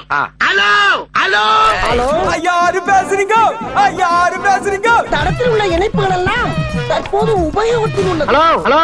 Hello hello hello யாரு பேசுறீங்க யாரு பேசுறீங்க தடத்தில் உள்ள இணைப்புகள் எல்லாம் தற்போது உபயோகத்தில் உள்ளது ஹலோ ஹலோ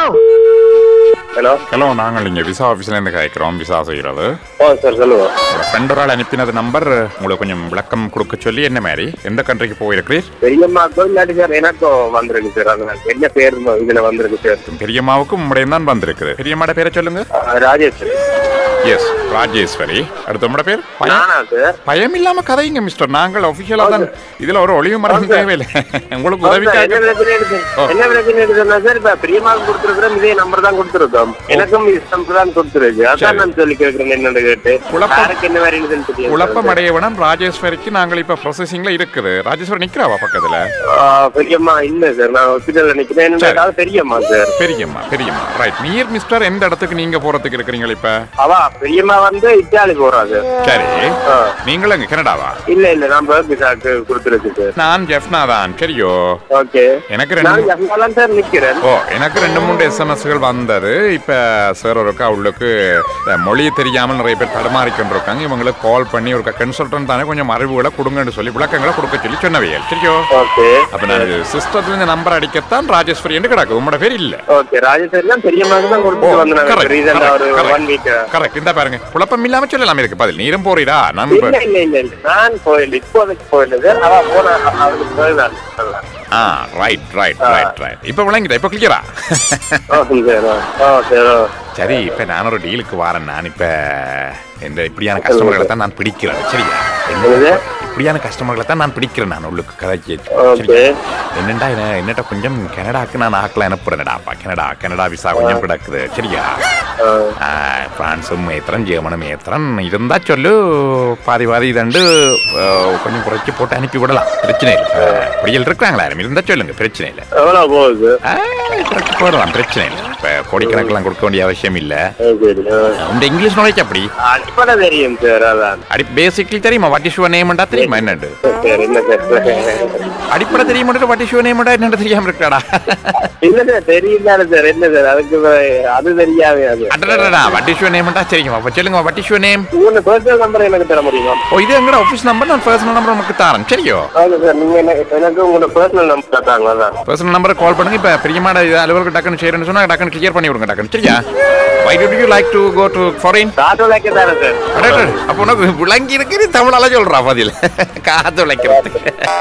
ஹலோ ஹலோ நாங்கள் இங்கே விசா ஆஃபீஸ்லேருந்து கேட்குறோம் விசா செய்கிறது ஓ சார் சொல்லுங்க உங்களோட ஃப்ரெண்ட் ஒரு ஆள் அனுப்பினது நம்பர் உங்களுக்கு கொஞ்சம் விளக்கம் கொடுக்க சொல்லி என்ன மாதிரி எந்த கண்ட்ரிக்கு போயிருக்கிறீர் பெரியம்மாக்கும் இல்லாட்டி சார் எனக்கும் வந்திருக்கு சார் அதனால என்ன பேர் இதுல வந்திருக்கு சார் பெரியம்மாவுக்கும் உம்முடைய தான் வந்திருக்குது பெரியம்மாட பேரை சொல்லுங்க ஆ, ராஜேஷ் எஸ் ராஜேஸ்வரி அடுத்த உங்களோட பேர் பயம் நானா சார் பயம் இல்லாம கதைங்க மிஸ்டர் நாங்கள் ஒபிஷியலா தான் இதுல ஒரு ஒளிவு மரம் தேவையில்லை உங்களுக்கு சார், என்ன உதவிக்காக பிரச்சனை இருக்கு ஓ. என்ன பிரச்சனை இருக்குன்னா சார் இப்ப பிரியமாவுக்கு கொடுத்துருக்கிறோம் இதே நம்பர் தான் கொடுத்துருக்கோம் எனக்கும் இது நம்பர் தான் கொடுத்துருக்கு அதான் சரி. நான் சொல்லி கேட்கிறேன் என்னன்னு கேட்டு குழப்பம். யாருக்கு என்ன மாதிரி இருக்குன்னு தெரியாது குழப்பம் அடைய வேணாம் ராஜேஸ்வரிக்கு நாங்கள் இப்ப ப்ரொசஸிங்ல இருக்குது ராஜேஸ்வரி நிக்கிறாவா பக்கத்துல ஆ, பெரியம்மா இல்ல சார் நான் ஹாஸ்பிட்டல்ல நிக்கிறேன் என்னன்னா பெரியம்மா சார் பெரியம்மா பெரியம்மா ரைட் நீர் மிஸ்டர் எந்த இடத்துக்கு நீங்க போறதுக்கு இருக்கிறீங்க இப்ப அவா பெரியம்மா வந்து இத்தாலி போறாங்க சரி ஆ. நீங்களும் இங்க கனடாவா இல்ல இல்ல நான் பேர்த் விசாக்கு கொடுத்துருக்கு சார் நான் ஜெஃப்னா தான் சரியோ ஓகே எனக்கு ரெண்டு நான் அங்கெல்லாம் சார் நிக்கிறேன் ஓ எனக்கு ரெண்டு மூணு எஸ்எம்எஸ்கள் வந்தது இப்ப சார் ஒருக்கா உள்ளுக்கு இந்த மொழி தெரியாமல் நிறைய பேர் தடுமாறி கொண்டிருக்காங்க இவங்களுக்கு கால் பண்ணி ஒரு கன்சல்டன்ட் தானே கொஞ்சம் அறிவுகளை கொடுங்கன்னு சொல்லி விளக்கங்களை கொடுக்க சொல்லி சொன்னவையல் சரியோ ஓகே அப்ப நான் சிஸ்டத்துல இந்த நம்பர் அடிக்கத்தான் ராஜேஸ்வரி என்று கிடக்கு உங்களோட பேர் இல்ல ஓகே ராஜேஸ்வரி தான் பெரியம்மாக்கு தான் ஓ கொடுத்துட்டு வந்தேன் correct, ரீசெண்டா ஒரு correct, ஒன் வீக் கரெக்ட் இந்த பாருங்க குழப்பம் இல்லாம சொல்லலாம் இருக்கு பதில் நீரும் போறீரா நம்ம இல்ல இல்ல இல்ல இல்ல நான் போயில இப்போதைக்கு போயில சார் அவ போன அவளுக்கு போயிடலாம் ஆ ரைட் ரைட் ரைட் ரைட் இப்ப விளங்கிட்டா இப்ப கிளியரா ஓ சார் ஓ சார் ஓ சரி இப்ப நான் ஒரு டீலுக்கு வரேன் நான் இப்ப இந்த இப்படியான கஸ்டமர்களை தான் நான் பிடிக்கிறேன் சரியா என்னது? இப்படியான கஸ்டமர்களை தான் நான் பிடிக்கிறேன் நான் உள்ளுக்கு கதைக்கு Okay. சரியா? என்னண்டா என்ன என்னட்ட கொஞ்சம் கனடாக்கு நான் ஆக்கலாம் அனுப்புறேன்டாப்பா கனடா கனடா விசா கொஞ்சம் கிடக்குது சரியா ஆ, பிரான்ஸும் ஏத்துறேன் ஜெர்மனும் ஏத்துறேன் இருந்தா சொல்லு பாதி பாதி இதண்டு ஆ, கொஞ்சம் குறைச்சி போட்டு அனுப்பி விடலாம் பிரச்சனை இல்லை இப்படியில் இருக்கிறாங்களா யாரும் இருந்தா சொல்லுங்க பிரச்சனை இல்லை எவ்வளவு போகுது ஆ, குறைச்சி போடலாம் பிரச்சனை இல்லை இப்போ கோடிக்கணக்கெல்லாம் கொடுக்க வேண்டிய அவசியம் இல்லை ஆ, சரி ஆ. இந்த இங்கிலீஷ் நாலேஜ் அப்படி அடிப்படை தெரியும் சார் அதான் அடி பேசிக்லி தெரியுமா வாட் இஸ் யுவர் நேம்டா தெரியுமா என்னண்டு சார் என்ன சார் அடிப்படை தெரியுமா வாட் இஸ் யுவர் நேம்டா என்னண்டு தெரியாம இருக்காடா இல்ல சார் தெரியல சார் என்ன சார் அதுக்கு வே- அது தெரியாவே அது அடடடா வாட் இஸ் யுவர் நேம்டா தெரியுமா அப்ப சொல்லுங்க வாட் இஸ் யுவர் நேம் உங்க பர்சனல் நம்பர் எனக்கு தர முடியுமா ஓ இது எங்கட ஆஃபீஸ் நம்பர் நான் பர்சனல் நம்பர் உங்களுக்கு தரேன் சரியோ ஓகே சார் நீங்க எனக்கு எனக்கு உங்களோட பர்சனல் நம்பர் தாங்க அதான் பர்சனல் நம்பர் கால் பண்ணுங்க இப்ப பிரியமான இது அலுவலகம் டக்குன்னு செய்யறேன்னு சொன்னா டக்குன்னு கிளியர் பண்ணி விடுங்க டக்குன்னு சரியா why do you like to go to foreign காட்டுலாக்கே தானே சார் அடடட, அப்ப உனக்கு விளங்கி இருக்கு தமிழால சொல்றா பதில் காது உழைக்கிறது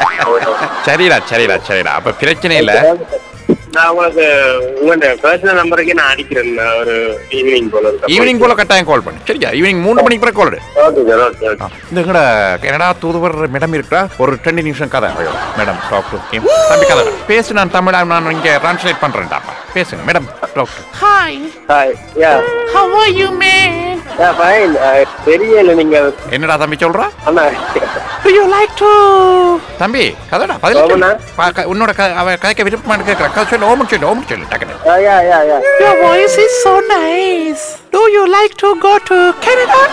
சரிடா சரிடா சரிடா அப்ப பிரச்சனை இல்ல நான் உங்களுக்கு உங்களோட பர்சனல் நம்பருக்கு நான் அடிக்கிறேன் நான் ஒரு ஈவினிங் போல இருக்கேன். ஈவினிங் போல கட்டாயம் கால் பண்ணு சரியா ஈவினிங் மூணு மணிக்கு பிறகு call okay sir okay okay இந்த எங்கட கனடா தூதுவர் மேடம் இருக்கா ஒரு ரெண்டு நிமிஷம் கதை மேடம் டாக் டு ஹிம் தம்பி கதை பேசு நான் தமிழ் நான் இங்க டிரான்ஸ்லேட் பண்றேன்டாப்பா பேசுங்க madam talk to Hi, hi yeah how are you, man? Yeah fine தெரியல நீங்க என்னடா தம்பி சொல்றா அண்ணா Do you like to? தம்பி கதடா பதில் ஆமாண்ணா. சொல்லு. பா, க- உன்னோட க- அவ கதைக்க விருப்பமானு கேட்கறா கதை சொல்லு ஓமன் சொல்லு ஓமன் சொல்லு டக்குனு யா யா யா Your voice is so nice. Do you like to go to Canada?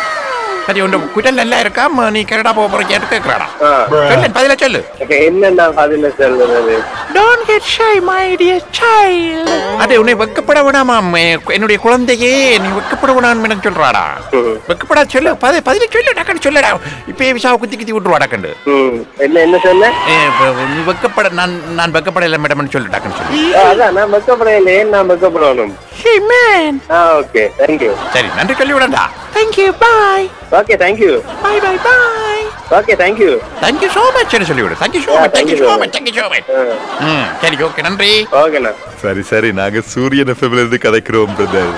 சரி உன் குடல் நல்லா இருக்கா ம, நீ கனடா போக போற கேட்டு கேட்கறாடா ஆ. சொல்லு பதில சொல்லு என்னென்ன பதில சொல்றது Don't get shy, my dear child. அது உன்னை வெக்கப்பட விடாமா என்னுடைய குழந்தையே நீ வெக்கப்பட விடாம எனக்கு சொல்றாடா வெக்கப்படா சொல்லு பதி பதில சொல்லு டக்குன்னு சொல்லுடா இப்பயே விசாவை குத்தி குத்தி விட்டுருவா டக்குண்டு ம் என்ன என்ன சொன்ன ஏ, இப்ப நீ வெக்கப்பட நான் நான் வெக்கப்பட இல்லை மேடம்னு சொல்லு டக்குன்னு சொல்லு ஆ, அதான் நான் வெக்கப்படையில ஏன் நான் வெக்கப்படணும் Hey, man. ஆ ஓகே தேங்க்யூ சரி நன்றி சொல்லி விடண்டா Thank you. Bye. Okay thank you Bye, bye, bye. Okay thank you thank you so much சொல்லி விடு thank you so Yeah, much thank you thank you so very much thank you so much hmm சரி okay நன்றி ஓகேண்ணா சரி சரி நாங்க சூரியன் எஃப்எம்ல இருந்து கதைக்கிறோம் பிரதர்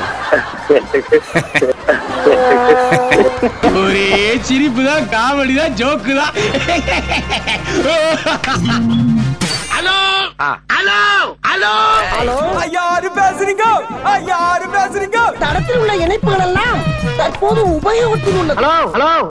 ஒரே சிரிப்பு தான் காமெடி தான் ஜோக்கு தான் Hello? Hello? Hello? ஹலோ யாரு பேசுறீங்க யாரு பேசுறீங்க தடத்தில் உள்ள இணைப்புகள் எல்லாம் தற்போது உபயோகத்தில் உள்ளது Hello? Hello?